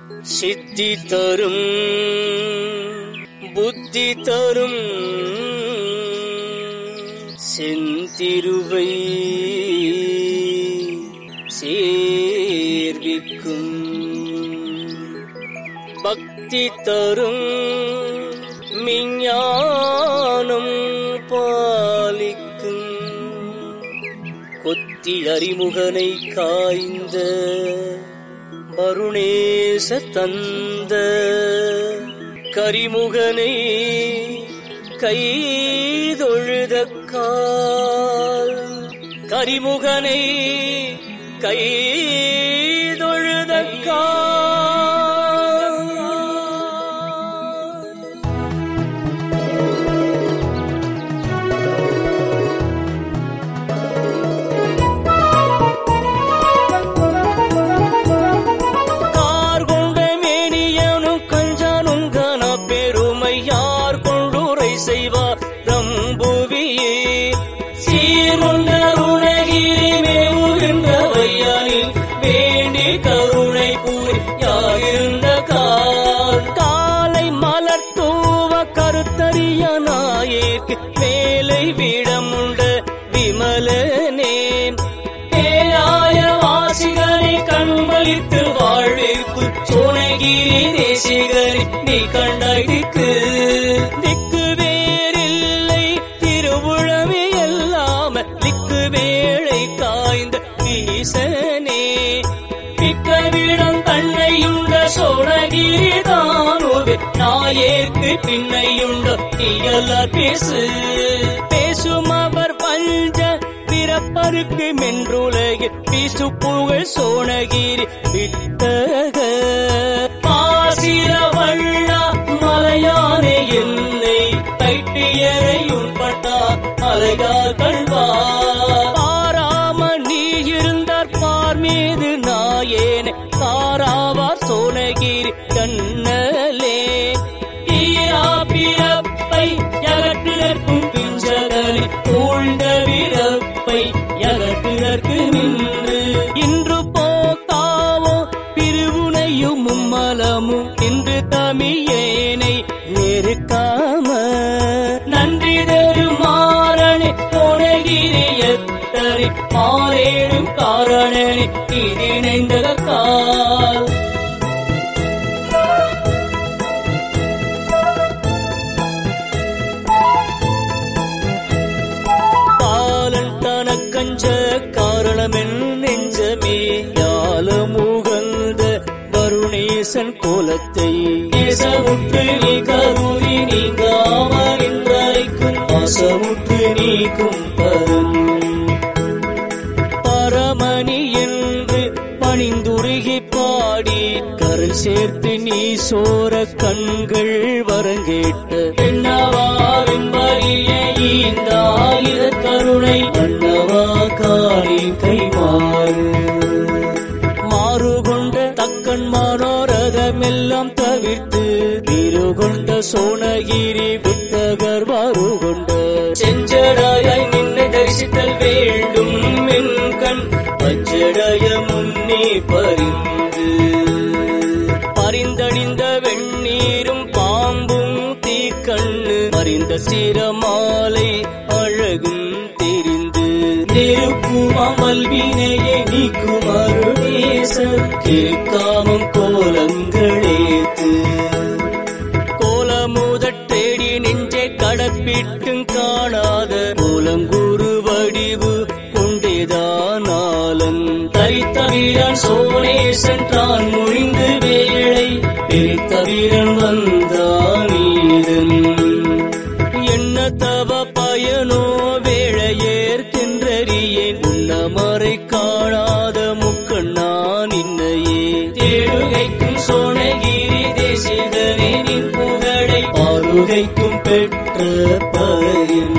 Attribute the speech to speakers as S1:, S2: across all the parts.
S1: சித்தி தரும் புத்தி தரும் செந்திருவை சேர்விக்கும் பக்தி தரும் மிஞ்ஞானம் பாலிக்கும் கொத்தி அறிமுகனை காய்ந்த வருணேச தந்த கரிமுகனை கைதொழுத கால் கரிமுகனை கைதொழுத கால் கார் கொண்ட மேனியனும் கஞ்சானும் கன பெருமை யார் கொண்டுரை செய்வார் ரம்புவியே சீர்கொண்ட உலகிலே மேவுகின்ற வையானில் வேண்டி கருணை கூறி யாயிருந்த கால் காலை மலர் தூவ கருத்தறிய நாயேற்கு மேலை விடமுண்ட விமலனே பேராய வாசிகளை கண்பளித்து வாழ்விற்கு சோனகிரி தேசிகரை நீ கண்டாய் திக்கு திக்கு வேறில்லை திருவுழவே எல்லாம திக்கு வேளை காய்ந்த ஈசனே மிக்கவிடம் தன்னையுண்ட சோழகிரி தானுவே நாயேற்கு பின்னையுண்ட நீயெல்லாம் பேசு பேசும் அவர் பஞ்ச பிறப்பருக்கு மென்றுலகில் பீசு புகழ் சோனகிரி விட்டக பாசிர வள்ளா மலையானே என்னை கைட்டியரை உட்பட்டா மலையா கல்வா பாராம நீ இருந்தார் பார் மீது நாயேனே தாராவார் சோனகிரி கண்ணலே ஈரா பிறப்பை யகற்றுதற்கும் பிஞ்சகலி சூழ்ந்த விரப்பை யகற்றுதற்கு நின்று இன்று போக்காவோ பிரிவுனையும் மும்மலமும் இன்று தமியேனை நெருக்காம நன்றி தருமாறனே போனகிரியத்தரை மாறேடும் காரணனே இணைந்த கால் பாலன் தனக்கஞ்ச காரணமென் நெஞ்சமே யாலமுகந்த வருணேசன் கோலத்தை நேசமுற்று நீ கருவி நீங்காமல் என்றைக்கும் பாசமுற்று நீக்கும் பரும் பரமணி என்று பணிந்துருகி பாடி கரல் சேர்த்து நீ சோர கண்கள் வரங்கேட்ட என்னவா வெம்பரிய ஈந்தாயிர கருணை அண்ணவா காணி கைமாறு மாறு கொண்ட தக்கன் மனோரதமெல்லாம் தவிர்த்து வீரு கொண்ட சோனகிரி புத்தகர் வாரு கொண்ட செஞ்சடாயாய் நின்னை தரிசித்தல் வேண்டும் என் கண் பஞ்சடைய முன்னே பரிந்து பரிந்தணிந்த வெண்ணீரும் பாம்பும் தீக்கண்ணு மறிந்த சிரமாலை அழகும் தெரிந்து நெருக்குமாமல் வினையை நீக்கும் அருளேச கேட்காமம் கோலங்களேத்து கோலமுதட்டேடி நெஞ்சை கடப்பிட்டும் காணாத கோலங்குரு வடிவு கொண்டேதானாலன் தரித்த வீரன் சோனேசன் தான் முழிந்து வேளை பிரித்த வீரன் வந்தானீதன் என்ன தவ பயனோ வேளையேற்கின்றறியேன் உன்னமறை காணாத முக்கண்ணான் இன்னையே தேடுகைக்கும் சோனகிரி தேசிதனே நின் புகழை ஆளுகைக்கும் பெற்ற பயன்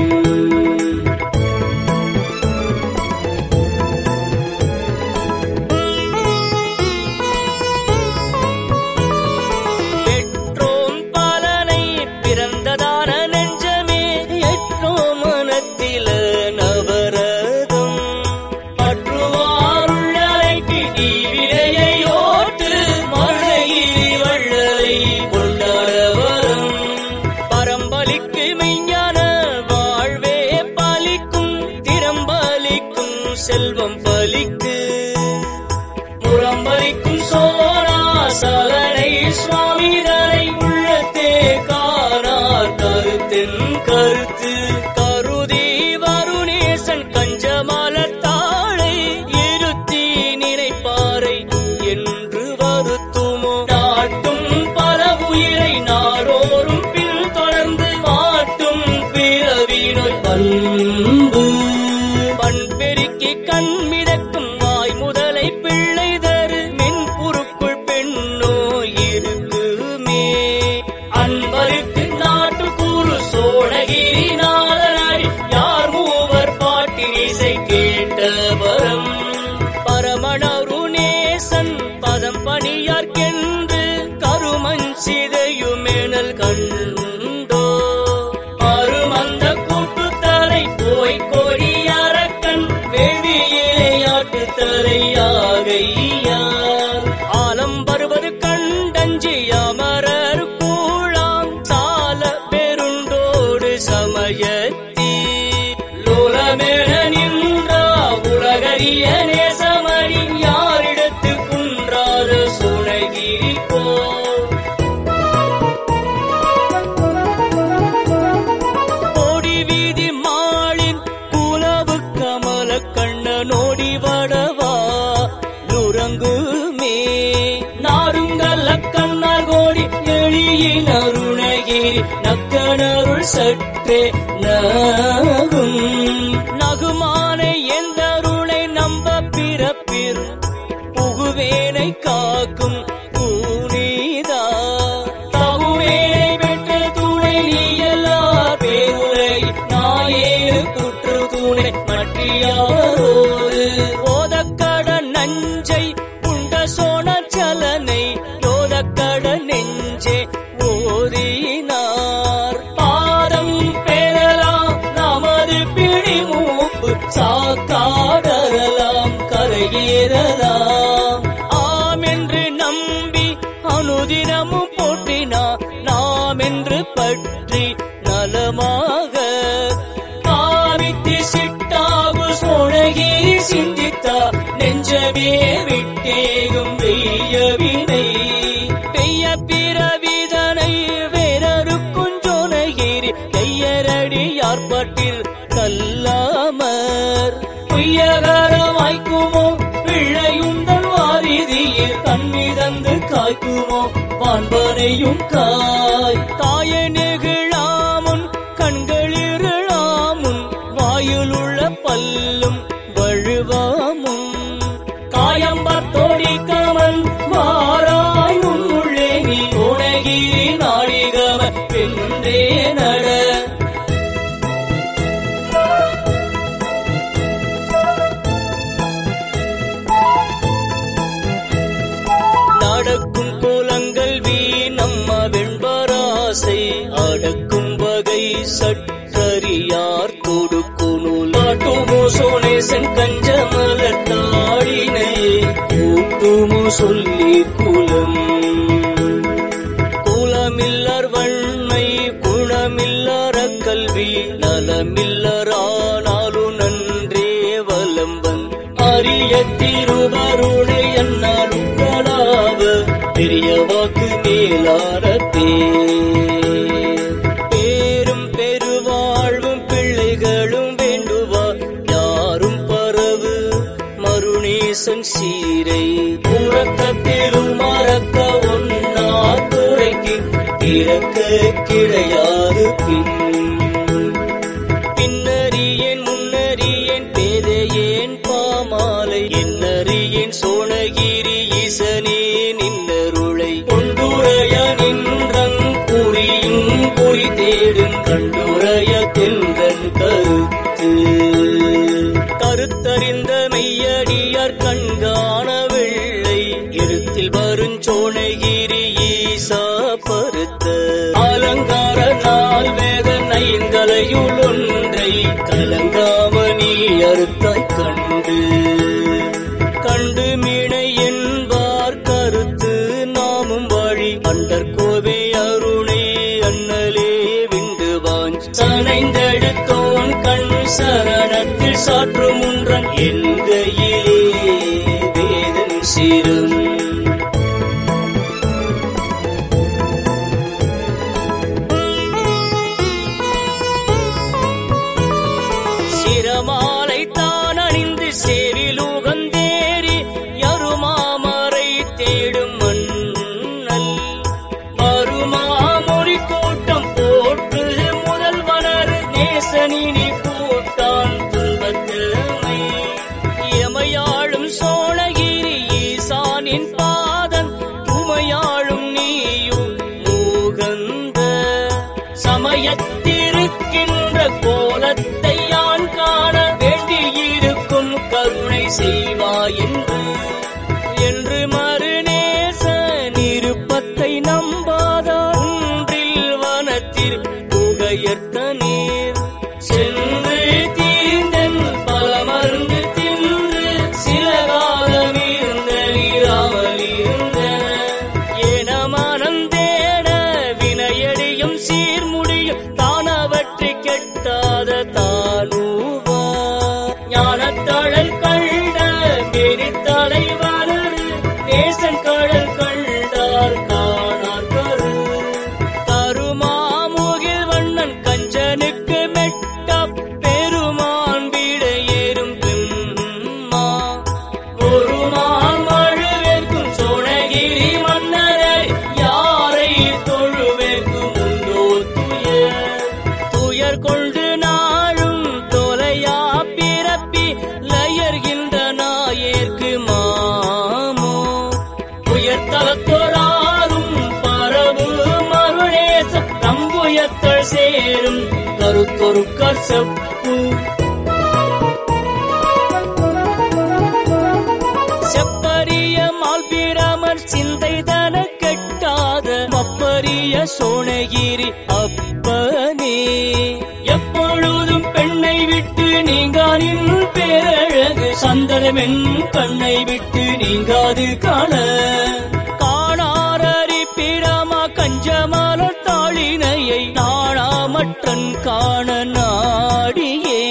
S1: பெற்றோம் பலனை பிறந்ததான நெஞ்சமே எற்றோ மனத்தில நவரதம் பற்றுவாருள்ளரைக்கு நீ வினையை ஓட்டு மழையில் என் கருத்து கருதி வருணேசன் கஞ்சமல தாளை இருத்தி நினைப்பாரை என்று வருத்துமோ நாட்டும் பல உயிரை நாடோறும் பின் தொடர்ந்து மாட்டும் பிறவினோய் பண்பு பண்பெருக்கி கண் மிதக்கும் வாய் முதலை பிள்ளை தரு மென்புருக்குள் பெண்ணோ இருக்குமே அன்பருக்கு நாட்டு கூறு சோழகிரி நாதனாரி யார் மூவர் பாட்டின் இசை கேட்டவரம் பரமணருணேசன் பதம் பணியார்க்கென்று கருமஞ்சிதையுமெனல் கண்டோ அருமந்த கூட்டுத்தரை போய் கொடியரக்கன் வெளியிலையாட்டு தரையாகையார் ஆலம் வருவது கண்டஞ்சி அமரர் கூழாம் சால பெருண்டோடு சமயத்தீ லோலமேன நின்றா உலகறிய நேசமணி யாரிடத்து குன்றாத சுனகிரி போ கோடி வீதி மாளின் குலவு கமல கண்ண நோடி வடவா நுரங்குமே நாருங்கல்ல கண்ணார் கோடி எழியின் அருணகிரி நக்கனருள் சற்றே நகும் நகுமானை எந்த அருளை நம்ப பிறப்பிர் புகுவேனை காக்கும் பூனிதா தகுவேனை பெற்ற துணை நீ எல்லார் பேருலை நாயேறு குற்று துணை மற்றியாரோடு ஓதக்கட நஞ்சை உண்ட சோன சலனை யோதக்கட நெஞ்சே ஓதினார் பாதம் பெறலாம் நமது பிடி மூப்பு சாக்காடரலாம் கரையேறலாம் ஆம் என்று நம்பி அனுதினமும் போற்றினா நாம் என்று பற்றி நலமாக காமித்து சிட்டாகு சோழகிரி சிந்தித்தா நெஞ்சமே விட்டேகும் வெய்யவினை பெய்ய பிறவிதனை வேறருக்கும் ஜோனகிரி கையரடி யார்பாட்டில் கல்லாமர் பொய்யகரமாய்க்குமோ பிள்ளையுந்தன் வாரிதியில் கண்மிதந்து காய்க்குமோ பான்பனையும் காய் தாய நெகிழாமுன் கண்களிருளாமுன் வாயிலுள்ள பல்லும் வழுவாமுன் காயம்பத்தோடி கமன் மாறாய் உள்ளே நீ உணகிரி நாடிகம பெண்ணே நட நடக்கும் கோலங்கள் வீ நம்ம வெண்பராசை அடக்கும் வகை சற்றறியார் கொடுக்குனு நாட்டுமோ சோனேசன் கஞ்சமலர் தாடினை கூட்டுமோ சொல்லி குலம் குலமில்லர் வன்மை குணமில்லற கல்வி நலமில்லரானாலும் நன்றே வலம்பன் அரிய திருவருளை என்னாலும் கலாவ பெரிய வாக்கு மேலான பேர் பேரும் பெருவாழ்வும் பிள்ளைகளும் வேண்டுவா யாரும் பரவு மருணேசன் சீரை உறக்கத்திலும் மறக்க ஒன்னா துறைக்கு பிறக்க கிடையாது பின் பின்னறியேன் முன்னறியேன் பேதையேன் பாமாலை என்னறியேன் சோனகிரி ஈசனே நின்னருளை கொண்டுரைய நின்றங் குறியும் குறி தேடும் கண்டுரைய தென்றன் கருத்து கருத்தறிந்த மெய்யடியார் கண்காண வெள்ளை இருத்தில் வருஞ்சோனகிரி ஈசா பருத்த அலங்கார நாள் வேத நைந்தலையுள் ஒன்றை கலங்காமணி அறுத்தாய் கண்டு கண்டு மீனை என்பார் கருத்து நாமும் வழி அண்டர் கோவை அருணே அண்ணலே விண்டு வாஞ்ச் சனைந்தெடுத்தோன் கண் சரணத்தில் சாற்று முன்றன் என்கையிலே வேதன் சிறும் செப்பு செப்பரிய மால்பிராமர் சிந்தை தன கெட்டாத அப்பரிய சோனகிரி அப்பனே எப்பொழுதும் பெண்ணை விட்டு நீங்கானின் பேரழகு சந்தனமென் கண்ணை விட்டு நீங்காது காண காணாரரி பிரமா கஞ்சமல தாளினையை நாணாமற்றன் காண நாடியே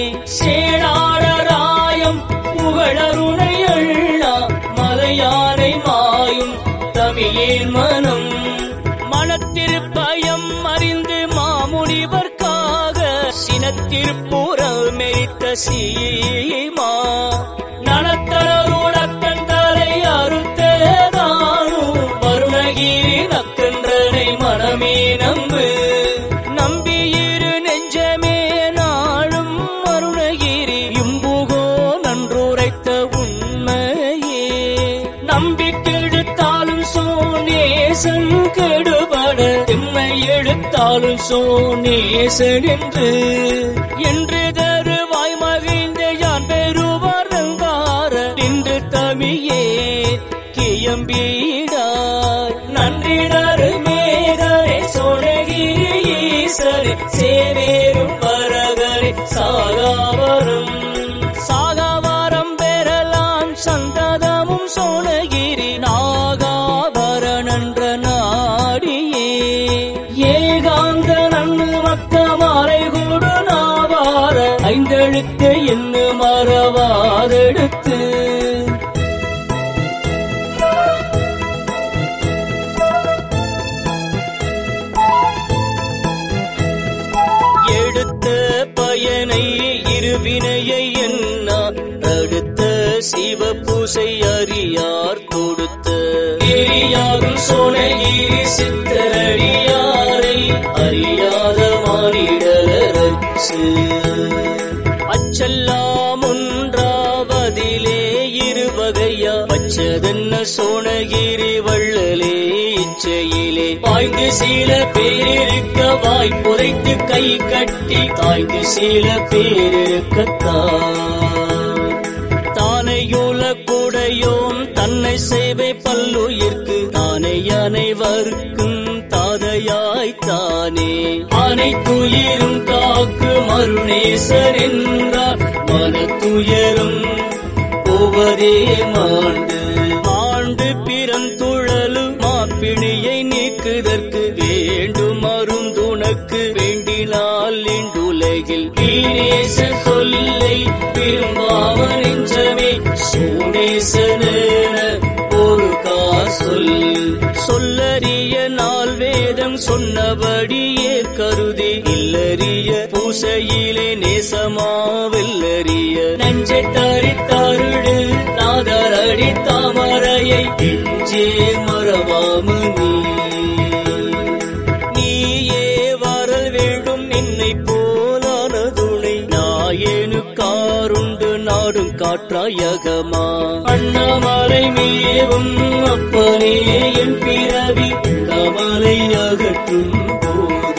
S1: சேடாளராயம் புகழருணை அள்ளா மலையானை மாயும் தமிழேன் மனம் மனத்திருப்பயம் அறிந்து மாமுனிவர்க்காக சினத்திருப்புறம் மெரித்த சீமா நனத்தருடக்கன் தலை அறுத்ததானு வருணகிரி நக்கன்றனை மனமே நம்பு நம்பியிரு நெஞ்சமே நாளும் அருணகிரி இம்புகோ நன்றுரைத்த உண்மையே நம்பிக்கெடுத்தாலும் சோனேசன் கெடுபட எம்மை எடுத்தாலும் சோனேசன் என்று என்று தருவாய் மகிழ்ந்த யான் பெறுவாரங்கார நின்று தமியே கியம்பீடாய் நன்றிடரு மேகரை சோனகிரி ஈசரை சேவேரும் வரகரை சாகாவரம் சாகாவரம் பெறலாம் சந்ததமும் சோனகிரி நாகாபரணன்ற நாடியே ஏகாந்த நன்னு மக்க மாலை கூடு நாவார ஐந்தெழுத்து என்ன மறவாதெடுத்து எடுத்த பயனை இருவினையை என்ன தடுத்த சிவ பூசை அறியார் தொடுத்த எரியாகும் சோனகிரி சித்தரடியாரை அறியாத மானிடரச்சு அச்செல்லாம் ஒன்றாவதிலே இருவகையா பச்சதென்ன சோனகிரி வள்ளலே இச்சையிலே பாய்ந்து சில பேரிருக்க வாய் புதைத்து கை கட்டி தாய்ந்து சில பேரிருக்கத்தான் தானையுல கூடையோம் தன்னை சேவை பல்லுயிர்க்கு தானே அனைவருக்கும் தாதையாய் தானே அனைத்துயிரும் காக்கு மருணேசர் என்றார் மனத்துயரும் போவதே மாண்டு மாண்டு பிறந்துழலு மாப்பிணியை நீக்குதற்கு வேண்டும் மருந்துனக்கு வேண்டினால் இண்டுலகில் வீரேச சொல்லை விரும்பாம நெஞ்சமே சூடேசன ஒரு காசொல் சொல்லறிய நாள் வேதம் சொன்னபடியே கருதி இல்லறிய பூசையிலே நேசமா வெல்லறிய நெஞ்சை தரித்தருடு நாதரடி தாமரையை நெஞ்சே மறவாம நீ நீயே வரல் வேண்டும் நின்னை போலான துணை நாயேனு காருண்டு நாடும் காற்றாயகமா அண்ணாமலை மேவும் அப்பனே என் பிறவி கமலை அகற்றும் போது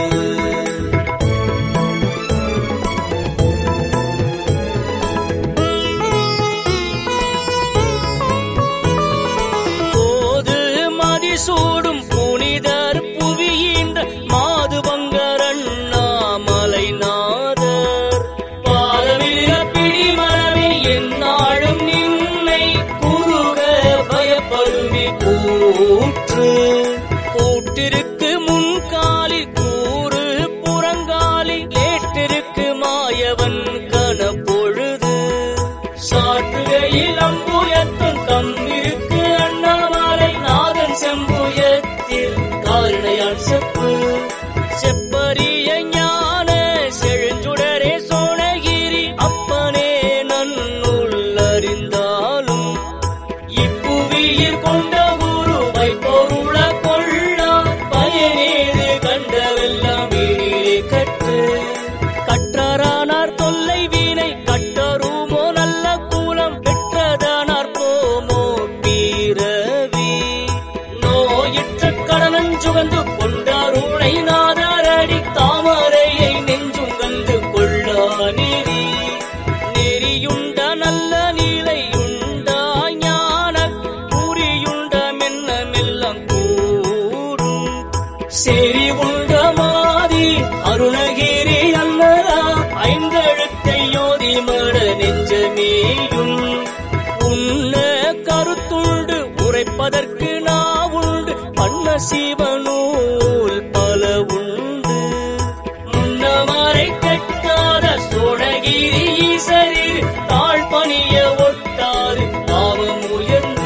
S1: போது மதிசூடும் புனிதர் புவியின்ற மாதுபங்கரண்ணாமலை நாதர் பாதவில பிடிமரமே என்னாலும் நின்னை குருக பயப்படுமே கூற்று கூட்டிருக்கு முன்காலி கூறு புறங்காலி ஏற்றிருக்கு மாயவன் கனப்பொழுது சாற்றுகையில் அம்புயத்தும் தம்மிருக்கு அண்ணாமலை நாதன் செம்புயத்தில் காரணையால் செப்பு செப்பரிய ஞான செழுஞ்சுடரே சோனகிரி அப்பனே நன்னுள் அறிந்தாலும் இப்புவியில் கொண்ட குருவை பொருள கொள்ளா பயனேது கண்டவெல்லாம் வீடிலே கற்று கற்றாரானார் தொல்லை வீணை கட்டருமோ நல்ல கூலம் பெற்றதானார் போமோ பீரவி நோயிற்ற கடனஞ்சுகந்து கொண்டாரு சேரி உண்ட மாதி அருணகிரி அல்லதா ஐந்தெழுத்தை யோதி மட நெஞ்சமேயும் உன்ன கருத்துண்டு உரைப்பதற்கு நான் உண்டு பண்ண சிவனூல் பல உண்டு முன்னமரை கெட்டாத சோழகிரி ஈசரில் தாழ் பணிய ஒட்டாது பாவம் உயர்ந்து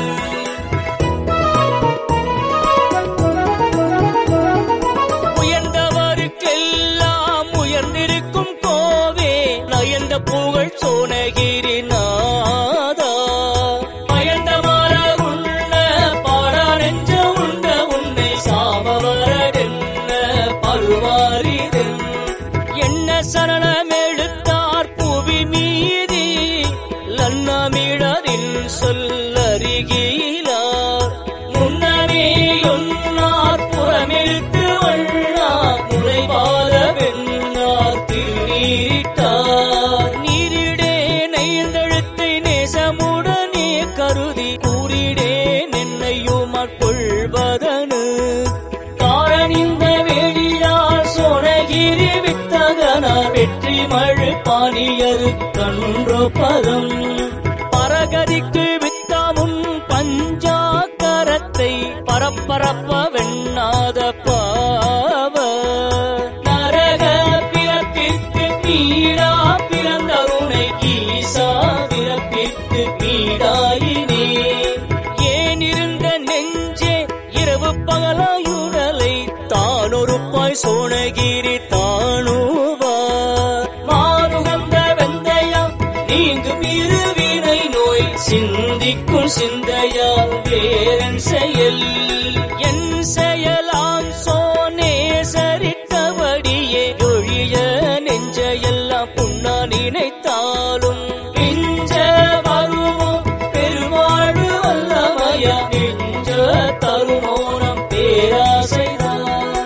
S1: உயர்ந்தவருக்கெல்லாம் உயர்ந்திருக்கும் கோவே நயந்த புகழ் சோனகிரி நாதா பயந்த மலர் உள்ள பாடா நெஞ்ச உண்ட உன்னை சாமவரடென்ன பருவாரிதன் என்ன சரணமெழுத்தார் புவி மீதி லன்னமிடரின் சொல்லறிகீலார் முன்னமே ஒன்னார் புறமெழுத்து வண்ணா முளைவாத வெண்ணார் திருநீரிட்டார் நீரிடே நெய்ந்தெழுத்தை நேசமுடனே கருதி கூறிடே நென்னையுமாற் கொள்வதனு காரணிந்த வேடியார் சோழகிரி வித்தகனார் வெற்றி மழு பாணியரு கன்றோ பதம் பரகதிக்கு வித்தாமுன் பஞ்சாக்கரத்தை பரப்பரப்ப வெண்ணாத பாவ நரக பிறப்பிற்கு பீடா பிறந்தருணை ஈசா பிறப்பிற்கு பீடாயினே ஏன் இருந்த நெஞ்சே இரவு பகலாயுடலை தானொரு பாய் சோனகிரி தானுவா மாறுகந்த வெந்தயம் நீங்கும் இருவினை நோய் சிந்திக்கும் சிந்தையால் வேறன் செயல் என் செயலாம் சோனே சரித்தபடியே ஒழிய நெஞ்சையெல்லாம் புண்ணா நினைத்தாலும் பிஞ்ச வருமோ பெருமாடு வல்லமையா நெஞ்ச தருமோனம் பேராசைதான்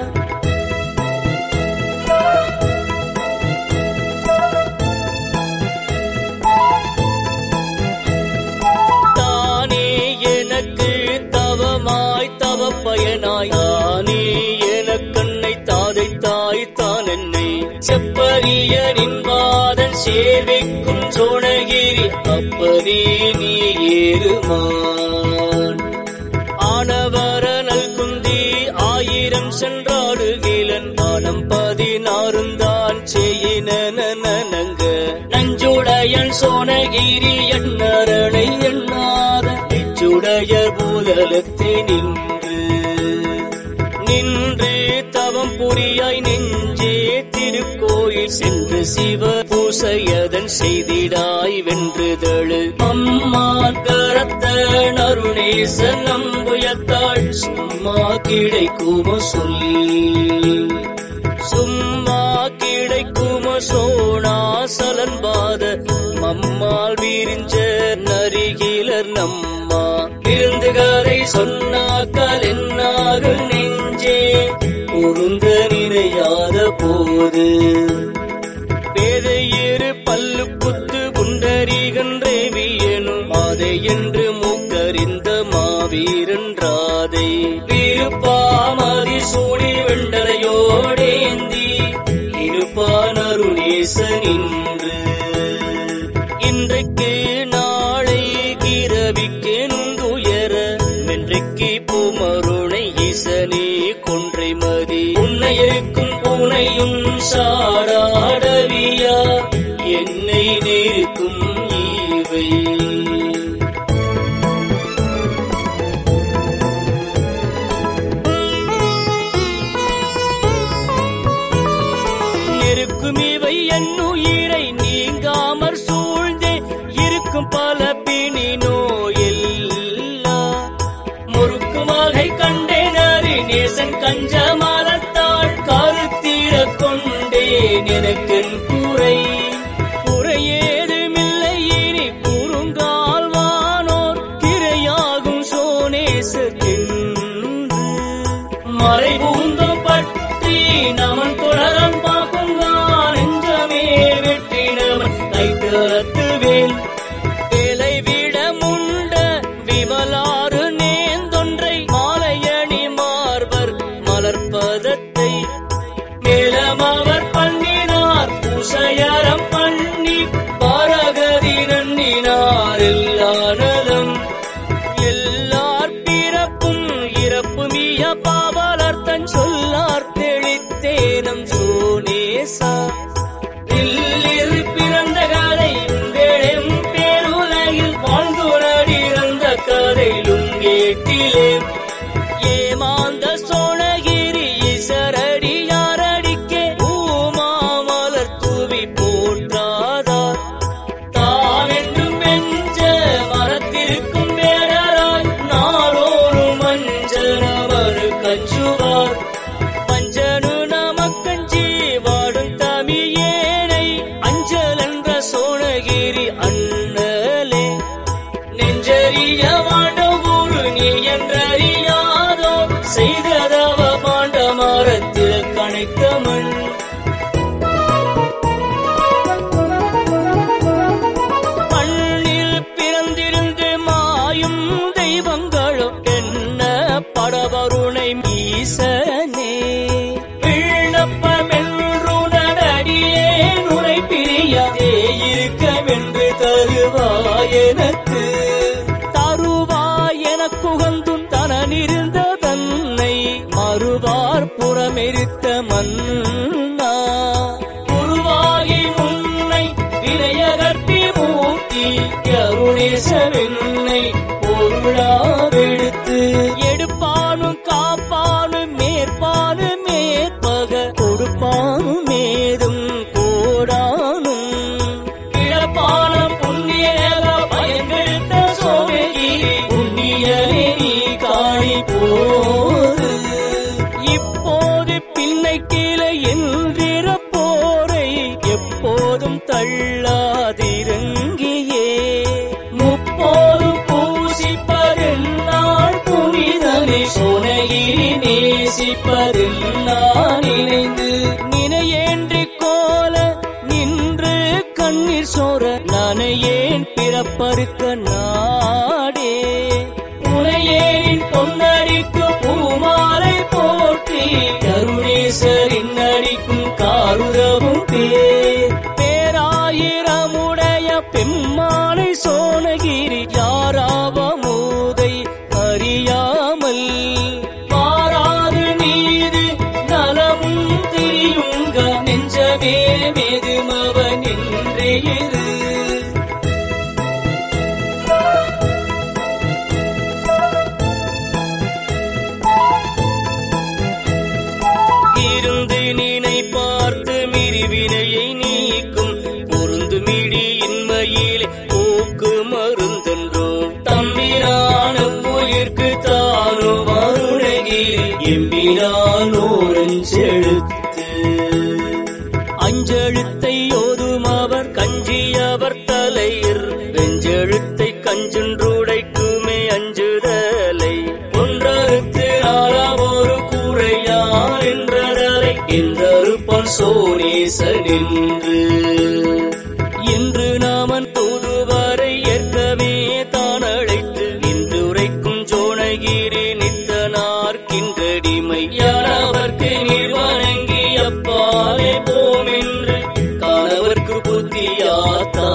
S1: தானே எனக்கு தவமாய் தவ பயனாய் தானே எனக்கண்ணை தாதை தாய் தான் என்னை செப்பரிய நின்பாதன் சேர்வைக்கும் சோழகிரி அப்பனே நீ ஏறுமான் ஆனவர நல்குந்தி ஆயிரம் சென்றாடுகிலன் ஆனம் பதினாறுந்தான் செய்யினங்க நஞ்சுடையன் சோனகிரி எண்ணரணை எண்ணாத இச்சுடைய பூதலத்தை நின்று நின்று தவம் புரியாய் நெஞ்சே திருக்கோயில் சென்று சிவ பூசையதன் செய்திடாய் வென்றுதழு அம்மா கரத்த நருணேச நம்புயத்தாள் சும்மா கிடைக்குமோ சொல்லி சும்மா கிடைக்குமோ சோணாசலன் பாத மம்மால் வீரிஞ்ச நரிகிலர் நம்மா இருந்துகாரை சொன்னாக்கால் என்னாகும் நெஞ்சே பொருந்த நினையாத போது பேதையிரு பல்லு குத்து குண்டரிகன்றேவியனும் மாதை என்று மூக்கறிந்த மாவீரன்றாதை விருப்பாமதி சூடி வெண்டலையோடேந்தி இருப்பானருணேசனின்று இன்றைக்கு நாளை கிரவிக்கு நுங்குயர மென்றைக்கு பூமருணை ஈசனே கொன்றை மதி உன்னை இருக்கும் பூனையும் சாடாடவியா என்னை நேர்க்கும் ஈவை நெருக்கும் இவை என்னுயிரை நீங்காமற் சூழ்ந்தே இருக்கும் பல பிணி நோயெல்லா முறுக்கும் வகை கண்டேனறி நேசன் கஞ்சமலத்தாள் கருத்திர கொண்டேன் எனக்கென் குறை குறையேதுமில்லை இனி கூறுங்கால் வானோர் கிரையாகும் சோனேசத்தின்று மறைபூந்தம் பற்றி நமன் தொடரன் பார்க்குங்கான் நெஞ்சமே வெட்டினவன் கைத்தரத்துவேன் வேலை விட முண்ட விமலாறு நேந்தொன்றை மாலையணி மார்பர் மலர்ப்பதற்கு மாந்த சோழகிரி ஈசரடி யாரடிக்கே பூமாமலர் தூவி போற்றாதார் தாவென்றும் வெஞ்ச மரத்திற்கும் வேடராய் நாளோறும் மஞ்சனமரு கச்சுவார் பஞ்சனு நமக்கஞ்சி வாடும் தமிழேனை அஞ்சல் என்ற சோழகிரி அண்ணலே நெஞ்சறிய வாண்டவூரு நீ என்றறியாதோ செய்ததவ பாண்ட மரத்தில் கணைத்தமன் மண்ணில் பிறந்திருந்து மாயும் தெய்வங்களும் என்ன படவருணை மீசனே விண்ணப்பமென்றுடனடியே நுரை பிரியாதே இருக்கமென்று தருவாய் எனக்கு தருவாய் எனக்குகந்தும் தனனிருந்த தன்னை மறுவார் புறமெரித்த மன்னா குருவாகி முன்னை வினையகற்பி மூர்த்தி கருணேசவென்னை பொருளாவெடுத்து எடுப்பானும் காப்பானும் மேற்பானும் மேற்பக கொடுப்பானும் மேதும் கோடானும் இழப்பானம் புண்ணியக பயங்கெடுத்த சோழகிரி புண்ணியனே நீ காணி போது இப்போது பின்னை கீழே என்றிற போரை எப்போதும் தள்ளாதிரங்கியே முப்போதும் பூசிப்பதென்னால் புனிதனை சோனகிரி நேசிப்பதென்னால் நினைந்து நினையேன்றி கோல நின்று கண்ணீர் சோர நனையேன் பிறப்பறுக்க நாடே உனையேனின் பொன்னடிக்கு பூமாலை போற்றி கருணேசரின் அடிக்கும் காருதவும் பேர் பேராயிரமுடைய பெம்மானை சோனகிரி யாராவமூதை அறியாமல் மாறாது நீது நலமும் திரியுங்க நெஞ்சமே மேதுமவன் என்றே இரு இருந்து நினை பார்த்து மிரிவினையை நீக்கும் பொருந்து மிடி இன்மையிலே போக்கு மருந்தென்றோ தம்பிரான உயிர்க்கு தானோ வருணகிரி எம்பிரானோரஞ்செழுத்து அஞ்செழுத்தை ஓதும் அவர் கஞ்சியவர் தலையர் வெஞ்செழுத்தை கஞ்சென்றுடைக்குமே அஞ்சுதலை ஒன்றறுத்து ஆறாம் ஒரு கூரையார் என்றதலை என்றறுப்பான் சோனேசன் என்று என்று நாமன் தூதுவரை ஏற்கவே தான் அழைத்து நின்று உரைக்கும் ஜோனகிரி நித்தனார்க்கின்றடிமை யாரவர்க்கு நீர் வணங்கி அப்பாலே போம் என்று காணவர்க்கு புத்தியாத்தா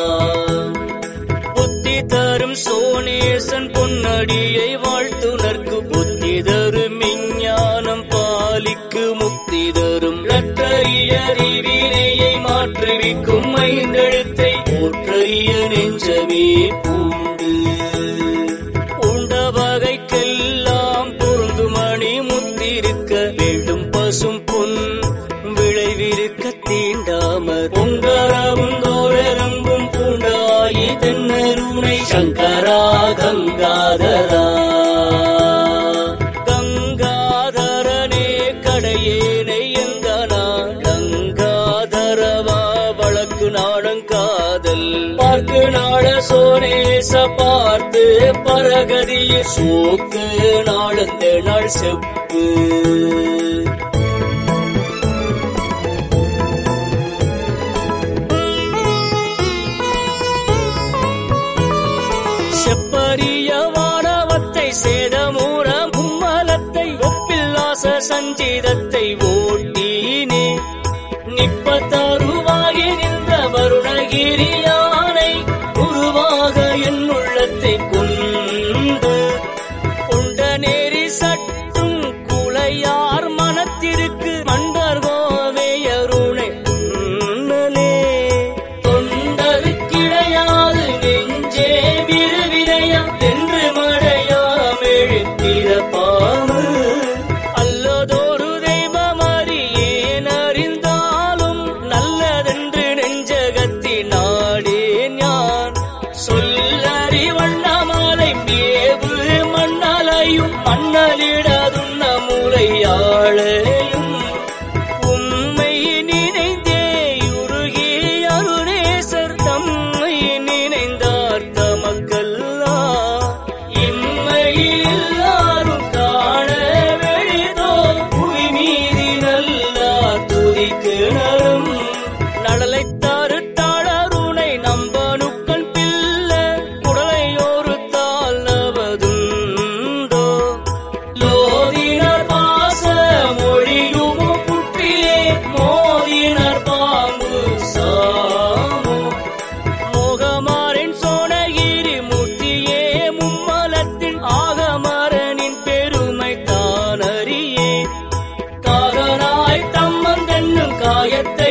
S1: புத்தி தரும் சோனேசன் பொன்னடியை வாழ்த்துனர்க்கு புத்தி தரும் விஞ்ஞானம் பாலிக்கு முக்தி தரும் லட்டரியறிவினையை மாற்றுவிக்கும் ஐந்தெழுத்தை போற்றறிய நெஞ்சமே பூண்டு உண்ட வகைக்கெல்லாம் பொருந்துமணி முத்திருக்க வேண்டும் பசும் பொன் விளைவிருக்க தீண்டாமற் பொங்கரவும் தோழரம்பும் பூண்டாயி தென்னருணை சங்கரா கங்காதரா கங்காதரனே கடையேனை எந்தனா கங்காதரவா வழக்கு நாடங்காதல் பார்க்கு நாட சோனேச பார்த்து பரகதிய சோக்கு நாளந்த நாள் செப்பு செப்பரிய வானவத்தை சேதமூர மும்மலத்தை ஒப்பில்லாச சஞ்சீதத்தை ஓட்டினே நிப்பத்தருவாகி நின்ற வருணகிரி யானை உருவாக என் உள்ளத்தை கொண்டு உண்ட நேரி சட்டும் குளையார் மனத்திற்கு மண்டர் கோவையருணை உன்னலே தொண்டருக்கிடையாது நெஞ்சே விருவினையா என்று மழையாம் எழுத்திர பாவு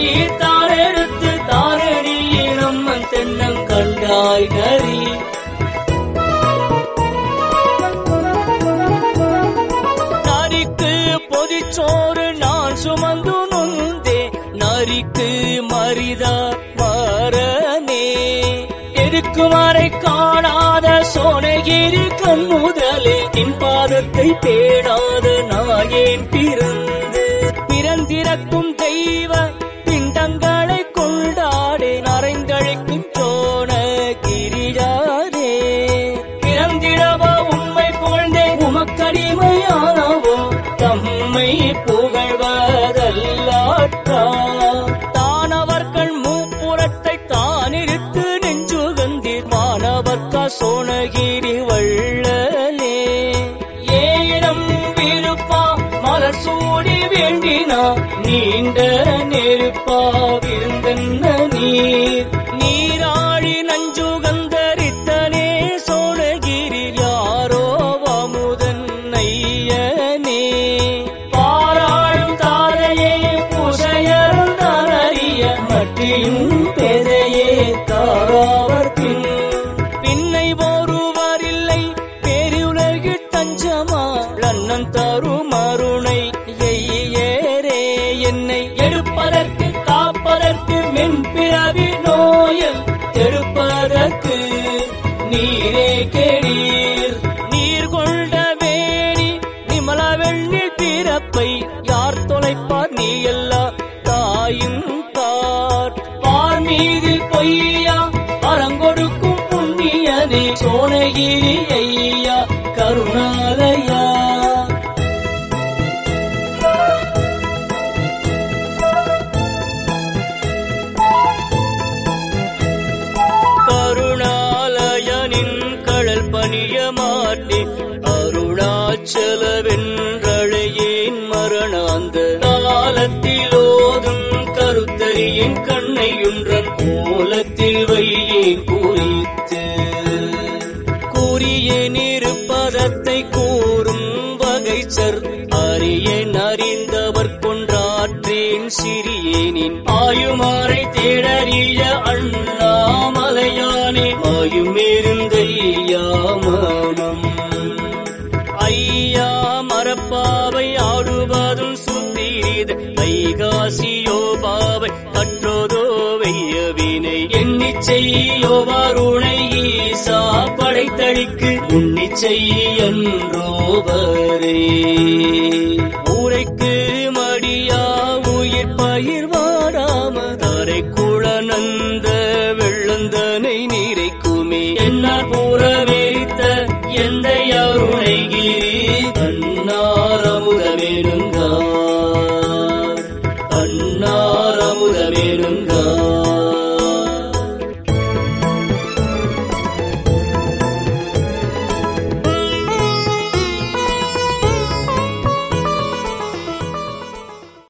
S1: நீர் தானெடுத்து தாரணியே நம்மன் தென்னங் கண்டாய் நரி நரிக்கு பொதிச்சோறு நான் சுமந்து நொந்தே நரிக்கு மரிதா மரனே எருக்குமாரை காணாத சோனகிரி கண்முதலே என் பாதத்தை தேடாத நாயேன் பிறந்து பிறந்திறக்கும் தெய்வ பிண்டங்களை கொண்டாடே நரைந்தழைக்கும் சோன கிரியாரே பிறந்திடவோ உம்மை புகழ்ந்தே உமக்கடிமையானவோ தம்மை புகழ்வதல்லாற்றா தானவர்கள் மூப்புறத்தை தானிருத்து நெஞ்சுகந்தீர் மாணவர்க்கா சோனகிரி வள்ளலே ஏனம் விருப்பா மலர் சூடி வேண்டினா நீண்ட நெருப்பா விருந்தென்ன நீர் நீராழி நஞ்சுகந்தரித்தனே சோழகிரி யாரோ அமுதன் ஐயனே பாராளும் தாரையே பூசையரும் தானறிய மட்டியும் பெதையே தாராவர் பின் பின்னை ஒருவரில்லை பேருலகில் தஞ்சமா அண்ணன் தரும் அருணை எய்யேரே என்னை எடுப்பதற்கு காப்பதற்கு மென்பிறவி நோயல் எடுப்பதற்கு நீரே கெடீர் நீர் கொண்ட வேணி நிமல வெண்ணில் பிறப்பை யார் தொலைப்பார் நீ எல்லா தாயும் தார் பார் மீதில் பொய்யா அறங்கொடுக்கும் புண்ணியனே சோனகிரி ஐயா கருணாலயா கருணாலயனின் கடல் பணிய மாட்டேன் அருணாச்சலவென்றழையேன் மரணாந்த காலத்திலோதும் கருத்தறியின் கண்ணையுன்றன் கோலத்தில் வையேன் குறித்து கூறியேன் இருப்பதத்தை கூறும் வகை சர் அறியேன் அறிந்தவர் கொன்றாற்றேன் சிறியேனின் ஆயுமாறை தேடறிய அண்ணாமலையானே ஆயுமேருந்தையா மனம் ஐயா மரப்பாவை ஆடுவதும் சுத்தீத வைகாசியோ பாவை கற்றோதோ வெய்யவினை எண்ணி செய்யோ வருணை ஈசா படைத்தளிக்கு உன்னி செய்யன்றோவரே ஊரைக்கு மடியா உயிர் பயிர் வாடாம தரை குளநந்த வெள்ளந்தனை நீரைக்குமே என்ன புறவேத்த எந்த அருணைகிரி அன்னாரமுதமேருங்கார் அன்னாரமுதமேருங்கார்